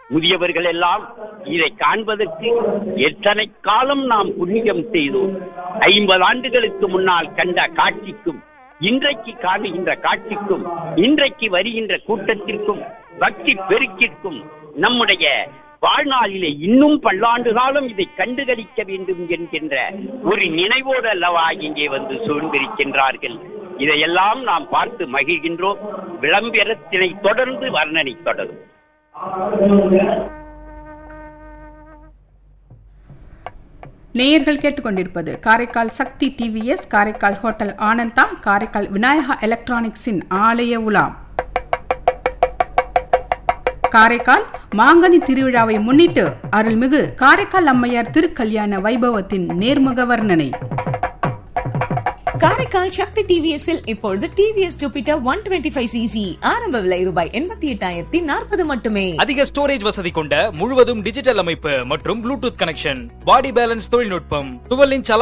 முதியவர்கள் எல்லாம் இதை காண்பதற்கு எத்தனை காலம் நாம் புண்ணியம் செய்தோம் ஐம்பது ஆண்டுகளுக்கு முன்னால் கண்ட காட்சிக்கும் இன்றைக்கு காணுகின்ற காட்சிக்கும் இன்றைக்கு வருகின்ற கூட்டத்திற்கும் பக்தி பெருக்கிற்கும் நம்முடைய வாழ்நாளிலே இன்னும் பல்லாண்டு காலம் இதை கண்டுகளிக்க வேண்டும் என்கின்ற ஒரு நினைவோடு அல்லவா இங்கே வந்து சூழ்ந்திருக்கின்றார்கள் இதையெல்லாம் நாம் பார்த்து மகிழ்கின்றோம் விளம்பரத்தினை தொடர்ந்து வர்ணனை தொடரும் நேயர்கள் கேட்டுக்கொண்டிருப்பது காரைக்கால் சக்தி டிவிஎஸ் காரைக்கால் ஹோட்டல் ஆனந்தா காரைக்கால் விநாயகா எலக்ட்ரானிக்ஸின் ஆலய உலா காரைக்கால் மாங்கனி திருவிழாவை முன்னிட்டு அருள்மிகு காரைக்கால் அம்மையார் திருக்கல்யாண வைபவத்தின் நேர்முக வர்ணனை காரைக்கால் சக்தி டிவிஎஸ்ஸில் இப்பொழுது TVS Jupiter one twenty five CC ஆரம்ப விலை ரூபாய் எண்பத்தி எட்டாயிரத்தி நாற்பது மட்டுமே அதிக ஸ்டோரேஜ் வசதி கொண்ட முழுவதும் டிஜிட்டல் அமைப்பு மற்றும் ப்ளூடூத் கனெக்ஷன் பாடி பேலன்ஸ் தொழில்நுட்பம் டுவெல் இன்ச்